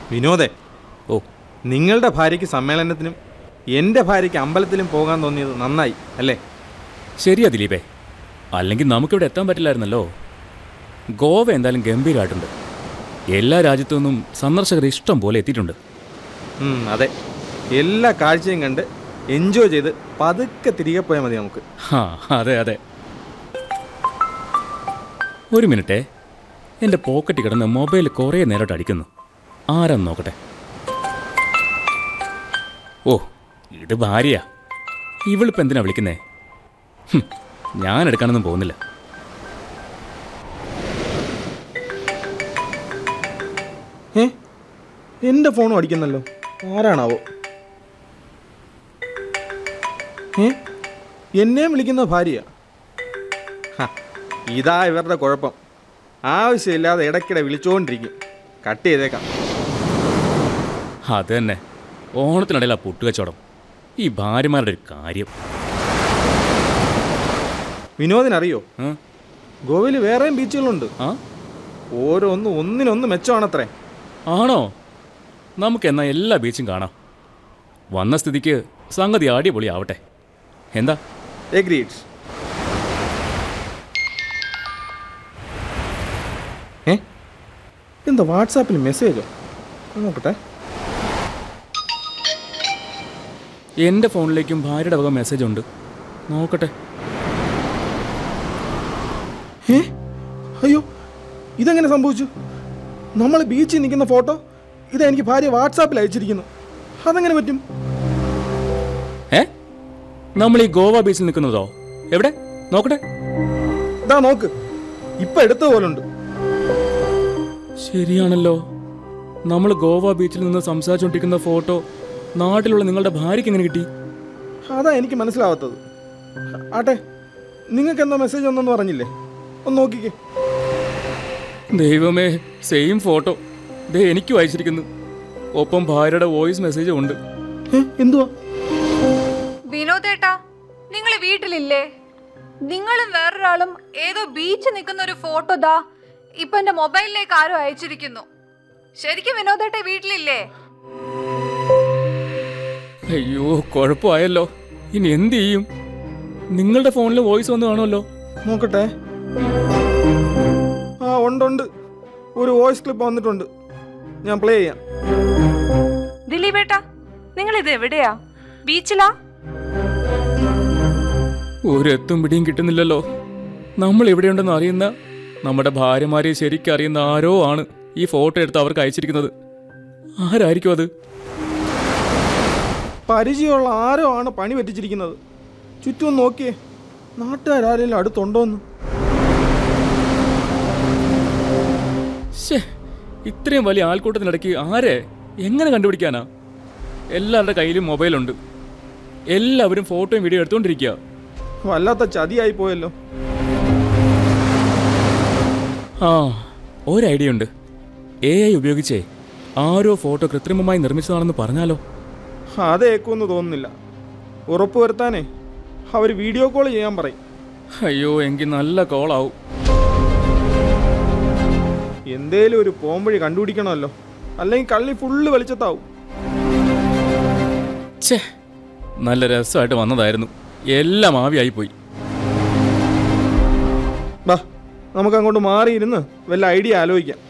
വിനോദേ ഓ നിങ്ങളുടെ ഭാര്യയ്ക്ക് സമ്മേളനത്തിനും എൻ്റെ ഭാര്യയ്ക്ക് അമ്പലത്തിലും പോകാൻ തോന്നിയത് നന്നായി അല്ലേ ശരിയാ ദിലീപേ അല്ലെങ്കിൽ നമുക്കിവിടെ എത്താൻ പറ്റില്ലായിരുന്നല്ലോ ഗോവ എന്തായാലും ഗംഭീരമായിട്ടുണ്ട് എല്ലാ രാജ്യത്തു നിന്നും സന്ദർശകർ ഇഷ്ടം പോലെ എത്തിയിട്ടുണ്ട് ഉം, അതെ എല്ലാ കാഴ്ചയും കണ്ട് എൻജോയ് ചെയ്ത് പതുക്കെ തിരികെ പോയാൽ മതി നമുക്ക് ഹാ അതെ അതെ ഒരു മിനിറ്റേ എൻ്റെ പോക്കറ്റ് കിടന്ന് മൊബൈൽ കുറേ നേരമായിട്ട് അടിക്കുന്നു ആരാന്ന് നോക്കട്ടെ ഓ ഇത് ഭാര്യയാ ഇവളിപ്പോൾ എന്തിനാ വിളിക്കുന്നേ ഹും, ഞാൻ എടുക്കാനൊന്നും പോകുന്നില്ല ഏ എൻ്റെ ഫോണും അടിക്കുന്നല്ലോ ആരാണാവോ ഏ എന്നെയും വിളിക്കുന്ന ഭാര്യ ഇതാ ഇവരുടെ കുഴപ്പം ആവശ്യമില്ലാതെ ഇടയ്ക്കിടെ വിളിച്ചുകൊണ്ടിരിക്കും കട്ട് ചെയ്തേക്കാം അത് തന്നെ ഓണത്തിനിടയിൽ ആ പുട്ടുകച്ചവടം ഈ ഭാര്യമാരുടെ ഒരു കാര്യം വിനോദിനറിയോ ആ? ഗോവയിൽ വേറെയും ബീച്ചുകളുണ്ട് ആ ഓരോന്നും ഒന്നിനൊന്ന് മെച്ചമാണത്രേ ആണോ നമുക്ക് എന്നാ എല്ലാ ബീച്ചും കാണാം വന്ന സ്ഥിതിക്ക് സംഗതി അടിപൊളിയാവട്ടെ എന്താ എഗ്രീഡ്സ് ഏ എന്താ വാട്സാപ്പിൽ മെസ്സേജോ നോക്കട്ടെ എൻ്റെ ഫോണിലേക്കും ഭാര്യയുടെ വക മെസ്സേജ് ഉണ്ട് നോക്കട്ടെ ഏ അയ്യോ ഇതെങ്ങനെ സംഭവിച്ചു നമ്മൾ ബീച്ചിൽ നിൽക്കുന്ന ഫോട്ടോ ഇതാ എനിക്ക് ഭാര്യ വാട്സാപ്പിൽ അയച്ചിരിക്കുന്നു അതെങ്ങനെ പറ്റും ഏ നമ്മൾ ഈ ഗോവ ബീച്ചിൽ നിൽക്കുന്നതോ എവിടെ നോക്കട്ടെ ഇതാ നോക്ക് ഇപ്പൊ എടുത്ത പോലുണ്ട് ശരിയാണല്ലോ നമ്മൾ ഗോവ ബീച്ചിൽ നിന്ന് സംസാരിച്ചുകൊണ്ടിരിക്കുന്ന ഫോട്ടോ നാട്ടിലുള്ള നിങ്ങളുടെ ഭാര്യയ്ക്ക് എങ്ങനെ കിട്ടി അതാ എനിക്ക് മനസ്സിലാവാത്തത് ആട്ടെ നിങ്ങൾക്ക് എന്താ മെസ്സേജ് ഒന്നെന്ന് പറഞ്ഞില്ലേ ഒന്ന് നോക്കിക്കേ ദൈവമേ സെയിം ഫോട്ടോ ദേ എനിക്കും അയച്ചിരിക്കുന്നു ഒപ്പം ഭാര്യയുടെ വോയിസ് മെസ്സേജും ഉണ്ട് ഏ എന്തുവാ വിനോദേട്ടാ നിങ്ങൾ വീട്ടിലില്ലേ നിങ്ങളും വേറൊരാളും ഏതോ ബീച്ച് നിൽക്കുന്ന ഒരു ഫോട്ടോ ദാ ഇപ്പൊ എന്റെ മൊബൈലിലേക്ക് ആരോ അയച്ചിരിക്കുന്നു ശരിക്കും വിനോദേട്ട വീട്ടിലില്ലേ അയ്യോ കുഴപ്പമായല്ലോ ഇനി എന്ത് ചെയ്യും നിങ്ങളുടെ ഫോണിൽ വോയിസ് വന്ന് കാണുമല്ലോ നോക്കട്ടെ ആ ഉണ്ട് ഉണ്ട് ഒരു വോയിസ് ക്ലിപ്പ് വന്നിട്ടുണ്ട് ഞാൻ പ്ലേ ചെയ്യാം ദിലീപേട്ടാ നിങ്ങൾ ഇത് എവിടെയാ ബീച്ചിലാ ഒരു എത്തും പിടിയും കിട്ടുന്നില്ലല്ലോ നമ്മൾ എവിടെയുണ്ടെന്ന് അറിയുന്ന നമ്മുടെ ഭാര്യമാരെ ശരിക്കും അറിയുന്ന ആരോ ആണ് ഈ ഫോട്ടോ എടുത്ത് അവർക്ക് അയച്ചിരിക്കുന്നത് ആരായിരിക്കും അത് പരിചയമുള്ള ആരോ ആണ് പണി പറ്റിച്ചിരിക്കുന്നത് ചുറ്റും ഒന്ന് നോക്കിയേ നാട്ടുകാരെങ്കിലും അടുത്തുണ്ടോന്ന് ശ്ശേ ഇത്രയും വലിയ ആൾക്കൂട്ടത്തിനിടയ്ക്ക് ആരെ എങ്ങനെ കണ്ടുപിടിക്കാനാ എല്ലാവരുടെ കയ്യിലും മൊബൈലുണ്ട് എല്ലാവരും ഫോട്ടോയും വീഡിയോ എടുത്തുകൊണ്ടിരിക്കുക വല്ലാത്ത ചതിയായി പോയല്ലോ ആ ഒരു ഐഡിയ ഉണ്ട് എ ഐ ഉപയോഗിച്ചേ ആരോ ഫോട്ടോ കൃത്രിമമായി നിർമ്മിച്ചതാണെന്ന് പറഞ്ഞാലോ അതേക്കുമെന്ന് തോന്നുന്നില്ല ഉറപ്പുവരുത്താനേ അവർ വീഡിയോ കോൾ ചെയ്യാൻ പറയും അയ്യോ എങ്കിൽ നല്ല കോളാവും എന്തേലും ഒരു പോംവഴി കണ്ടുപിടിക്കണമല്ലോ അല്ലെങ്കിൽ കള്ളി ഫുള്ള് വെളിച്ചത്താവും ഛേ നല്ല രസമായിട്ട് വന്നതായിരുന്നു എല്ലാം ആവിയായി പോയി ബാ നമുക്ക് അങ്ങോട്ട് മാറിയിരുന്ന് വല്ല ഐഡിയ ആലോചിക്കാം